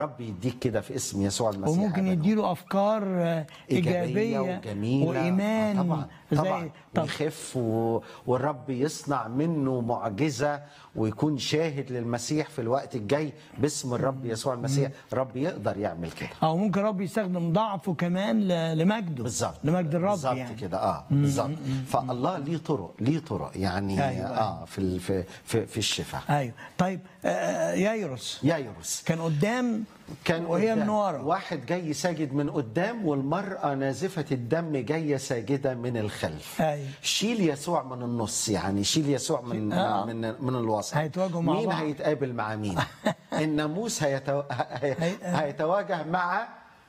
رب يديك كده في اسم يسوع المسيح وممكن أبداً. يديله افكار آه، ايجابيه وجميلة وايمان آه طبعا طبعا زي طب ويخف و... والرب يصنع منه معجزة ويكون شاهد للمسيح في الوقت الجاي باسم الرب يسوع المسيح رب يقدر يعمل كده او ممكن رب يستخدم ضعفه كمان ل- لمجده بالظبط لمجد الرب بالظبط يعني كده اه بالظبط فالله ليه طرق ليه طرق يعني أيوة، اه في ال... في في, في الشفاء ايوه طيب آه، آه، يايروس يايروس كان قدام كان وهي قدام. من ورا واحد جاي ساجد من قدام والمرأة نازفة الدم جاية ساجدة من الخلف أيوة. شيل يسوع من النص يعني شيل يسوع من آه. من من الوسط هيتواجهوا مع مين بعض. هيتقابل مع مين الناموس هيتو... هي... هي- هيتواجه مع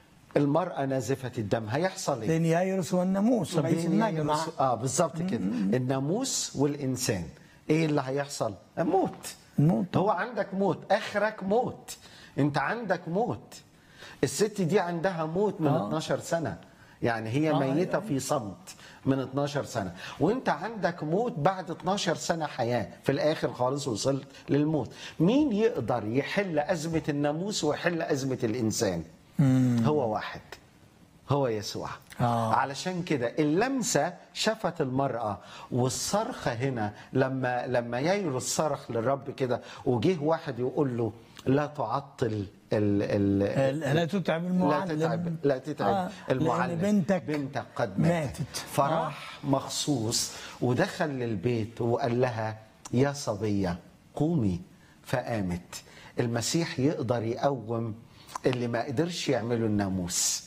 المرأة نازفة الدم هيحصل ايه بين يايروس والناموس رئيس بين النجمة يايروس- اه بالظبط كده الناموس والانسان ايه اللي هيحصل موت موت. هو عندك موت اخرك موت انت عندك موت الست دي عندها موت من آه. 12 سنه يعني هي آه، ميته أيوة. في صمت من 12 سنه وانت عندك موت بعد 12 سنه حياه في الاخر خالص وصلت للموت مين يقدر يحل ازمه الناموس ويحل ازمه الانسان هو واحد هو يسوع آه. علشان كده اللمسه شفت المراه والصرخه هنا لما لما ييروس صرخ للرب كده وجه واحد يقول له لا تعطل ال ال لا تتعب المعلم لا تتعب لا تتعب آه، المعلم لأن بنتك بنتك قد ماتت, ماتت. فراح مخصوص ودخل للبيت وقال لها يا صبيه قومي فقامت المسيح يقدر يقوم اللي ما قدرش يعمله الناموس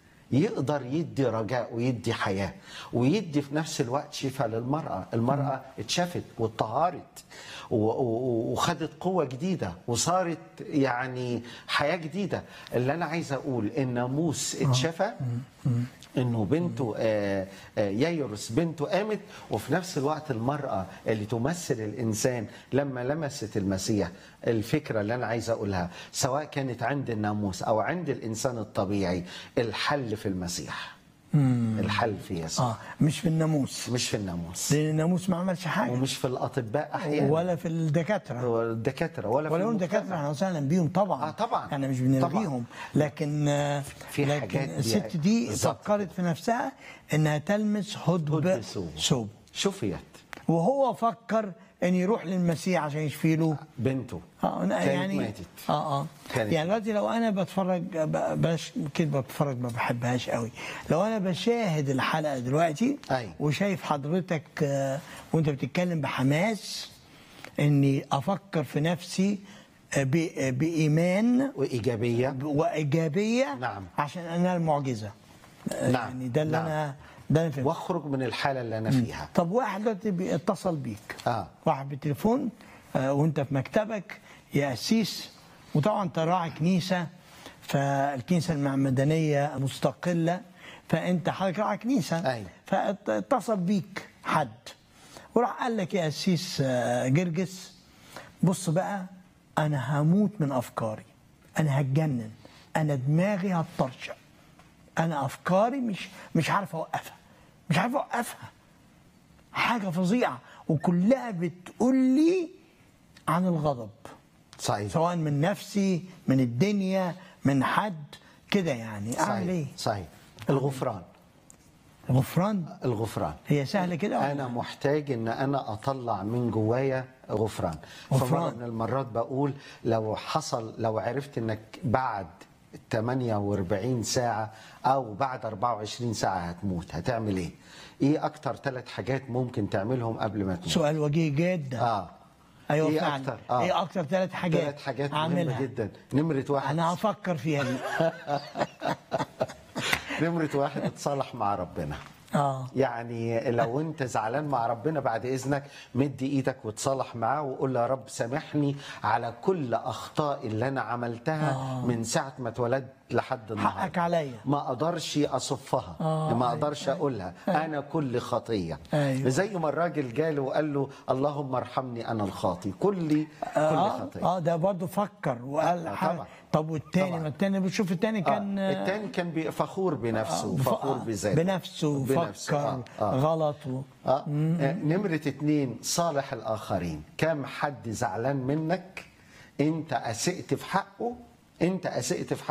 يقدر يدي رجاء ويدي حياة ويدي في نفس الوقت شفاء للمرأة المرأة اتشافت واتطهرت و- و- وخدت قوة جديدة وصارت يعني حياة جديدة اللي أنا عايز أقول الناموس اتشفى انه بنته آه، آه، ييروس بنته قامت وفي نفس الوقت المراه اللي تمثل الانسان لما لمست المسيح الفكره اللي انا عايز اقولها سواء كانت عند الناموس او عند الانسان الطبيعي الحل في المسيح الحل في يسوع اه مش في الناموس مش في الناموس لان الناموس ما عملش حاجه ومش في الاطباء احيانا ولا في الدكاتره ولا الدكاتره ولا في ولو المجتمع. الدكاتره احنا وسهلا بيهم طبعا آه، طبعا. احنا مش بنلغيهم لكن آه، في لكن حاجات دي- الست دي بالظبط. فكرت في نفسها انها تلمس هدب هدب ثوبه. ثوبه شفيت وهو فكر ان يروح للمسيح عشان يشفي له بنته اه كانت يعني ماتت اه اه كانت يعني دلوقتي لو انا بتفرج ب- بلاش كده بتفرج ما بحبهاش قوي لو انا بشاهد الحلقه دلوقتي أيوة. وشايف حضرتك آه، وانت بتتكلم بحماس اني افكر في نفسي آه، ب- آه، بايمان وايجابيه وايجابيه نعم. عشان انال المعجزه آه، نعم. يعني ده اللي نعم. انا ده اللي فهمته. واخرج من الحاله اللي انا فيها طب واحد دلوقتي بيتصل بيك آه. واحد بالتليفون آه، وانت في مكتبك يا قسيس وطبعا انت راعي كنيسه فالكنيسه المعمدانيه مستقله فانت حضرتك راعي كنيسه أيوة. فاتصل بيك حد وراح قال لك يا قسيس آه، جرجس بص بقى انا هموت من افكاري انا هتجنن انا دماغي هتطرشق انا افكاري مش مش عارف اوقفها مش عارف اوقفها حاجه فظيعه وكلها بتقول لي عن الغضب صحيح سواء من نفسي من الدنيا من حد كده يعني اعمل ايه صحيح الغفران غفران الغفران هي سهله كده ولا؟ انا محتاج ان انا اطلع من جوايا غفران غفران. فمره من المرات بقول لو حصل لو عرفت انك بعد 48 ساعة أو بعد 24 ساعة هتموت هتعمل إيه؟ إيه أكتر ثلاث حاجات ممكن تعملهم قبل ما تموت؟ سؤال وجيه جدا آه ايوه إيه فعلا أكتر؟ آه. ايه اكتر ثلاث حاجات ثلاث حاجات مهمة اعملها جدا نمرة واحد انا هفكر فيها دي نمرة واحد اتصالح مع ربنا اه يعني لو انت زعلان مع ربنا بعد اذنك مد ايدك وتصالح معاه وقول له يا رب سامحني على كل اخطاء اللي انا عملتها آه. من ساعه ما اتولدت لحد النهارده حقك عليا. ما اقدرش اصفها آه، ما أيوة، اقدرش اقولها انا كل خطيه أيوة. زي ما الراجل جاله وقال له اللهم ارحمني انا الخاطي كل كل اه, خطيه آه ده برضه فكر وقال آه، حاجة. طبعا. طب والتاني طبعا. ما التاني بتشوف التاني كان آه. التاني كان بي- فخور بنفسه آه، فخور ف- بذاته بنفسه بنفسه. فكر آه. آه. غلط و... آه. آه، نمرة اتنين صالح الآخرين كم حد زعلان منك أنت أسئت في حقه انت اسئت في حق